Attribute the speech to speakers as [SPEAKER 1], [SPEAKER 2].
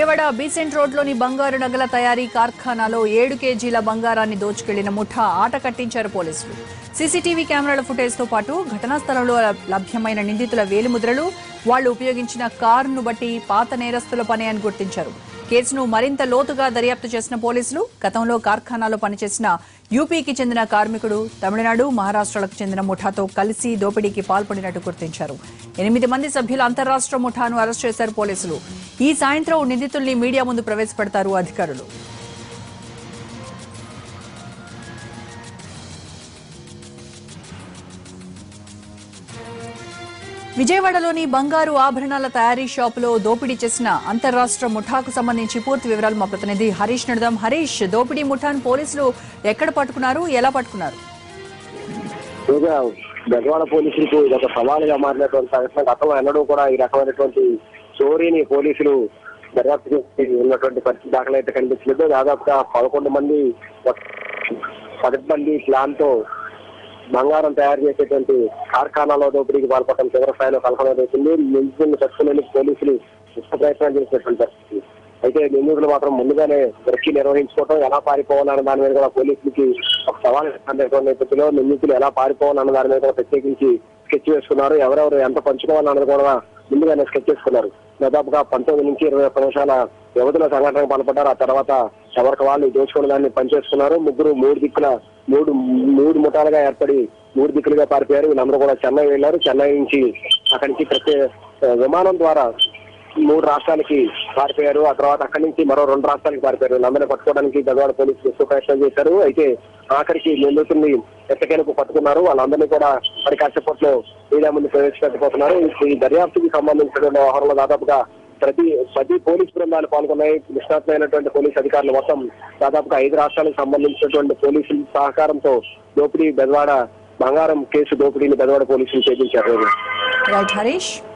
[SPEAKER 1] Vijayawada Besant రోడ్లోని బంగారు నగల తయారీ కార్ఖానాలో ఏడు కేజీల బంగారాన్ని దోచుకెళ్లిన ముఠా ఆట కట్టించారు పోలీసులు సీసీటీవీ కెమెరాల ఫుటేజ్తో పాటు ఘటనా స్థలంలో లభ్యమైన నిందితుల వేలిముద్రలు వాళ్లు ఉపయోగించిన కారును బట్టి పాత నేరస్తుల పని అని గుర్తించారు కేసును మరింత లోతుగా దర్యాప్తు చేసిన పోలీసులు గతంలో కార్ఖానాలో పనిచేసిన యూపీకి చెందిన కార్మికుడు తమిళనాడు మహారాష్ట్రలకు చెందిన ముఠాతో కలిసి దోపిడీకి పాల్పడినట్టు గుర్తించారు ఎనిమిది మంది సభ్యుల అంతరాష్ట్ర ముఠాను అరెస్ట్ చేశారు పోలీసులు ఈ సాయంత్రం నిందితుల్ని మీడియా ముందు ప్రవేశపెడతారు అధికారులు విజయవాడలోని బంగారు ఆభరణాల తయారీ షాపులో దోపిడీ చేసిన అంతర్రాష్ట్ర ముఠాకు సంబంధించి పూర్తి వివరాలు మా ప్రతినిధి హరీష్ నడదాం హరీష్ దోపిడీ ముఠాను పోలీసులు ఎక్కడ పట్టుకున్నారు ఎలా పట్టుకున్నారు
[SPEAKER 2] ఇంకా బెజవాడ పోలీసులకు ఇది ఒక సవాలుగా మారినటువంటి సంఘటన గతంలో ఎన్నడూ కూడా ఈ రకమైనటువంటి స్టోరీని పోలీసులు దర్యాప్తు చేసి ఉన్నటువంటి పరిస్థితి దాఖలు అయితే కనిపించలేదు దాదాపుగా పదకొండు మంది పది మంది ప్లాన్ తో బంగారం తయారు చేసేటువంటి కార్ఖానాలో దోపిడీకి పాల్పడటం తీవ్ర స్థాయిలో కలకలవుతుంది నిందితులను పట్టుకునేందుకు పోలీసులు ఇష్ట ప్రయత్నం చేసినటువంటి పరిస్థితి అయితే నిందితులు మాత్రం ముందుగానే దొరికి నిర్వహించుకోవడం ఎలా పారిపోవాలన్న దాని మీద కూడా పోలీసులకి ఒక సవాల్ అనేటువంటి నేపథ్యంలో నిందితులు ఎలా పారిపోవాలన్న దాని మీద కూడా ప్రత్యేకించి స్కెచ్ వేసుకున్నారు ఎవరెవరు ఎంత పంచుకోవాలన్నది కూడా ముందుగానే స్కెచ్ చేసుకున్నారు దాదాపుగా పంతొమ్మిది నుంచి ఇరవై ఒక్క నిమిషాల వ్యవధిలో సంఘటనకు పాల్పడ్డారు ఆ తర్వాత ఎవరికి వాళ్ళు దోచుకున్న దాన్ని పనిచేసుకున్నారు ముగ్గురు మూడు దిక్కుల మూడు మూడు ముఠాలుగా ఏర్పడి మూడు దిక్కులుగా పారిపోయారు వీళ్ళందరూ కూడా చెన్నై వెళ్ళారు చెన్నై నుంచి అక్కడి నుంచి ప్రత్యేక విమానం ద్వారా మూడు రాష్ట్రాలకి పారిపోయారు ఆ తర్వాత అక్కడి నుంచి మరో రెండు రాష్ట్రాలకి పారిపోయారు వీళ్ళందరినీ పట్టుకోవడానికి గదవాడ పోలీసులు ఎక్కువ ప్రయత్నం చేశారు అయితే ఆఖరికి నిందితుల్ని ఎట్టకేలకు పట్టుకున్నారు వాళ్ళందరినీ కూడా మరి కాసేపట్లో మీడియా ముందు ప్రవేశపెట్టబోతున్నారు ఈ దర్యాప్తుకి సంబంధించిన వ్యవహారంలో దాదాపుగా ప్రతి పది పోలీస్ బృందాలు పాల్గొన్నాయి నిష్ణాతులైనటువంటి పోలీస్ అధికారులు మొత్తం దాదాపుగా ఐదు రాష్ట్రాలకు సంబంధించినటువంటి పోలీసుల సహకారంతో దోపిడీ బెదవాడ బంగారం కేసు దోపిడీని బెదవాడ పోలీసులు ఛేదించారు
[SPEAKER 1] రైట్ హరీష్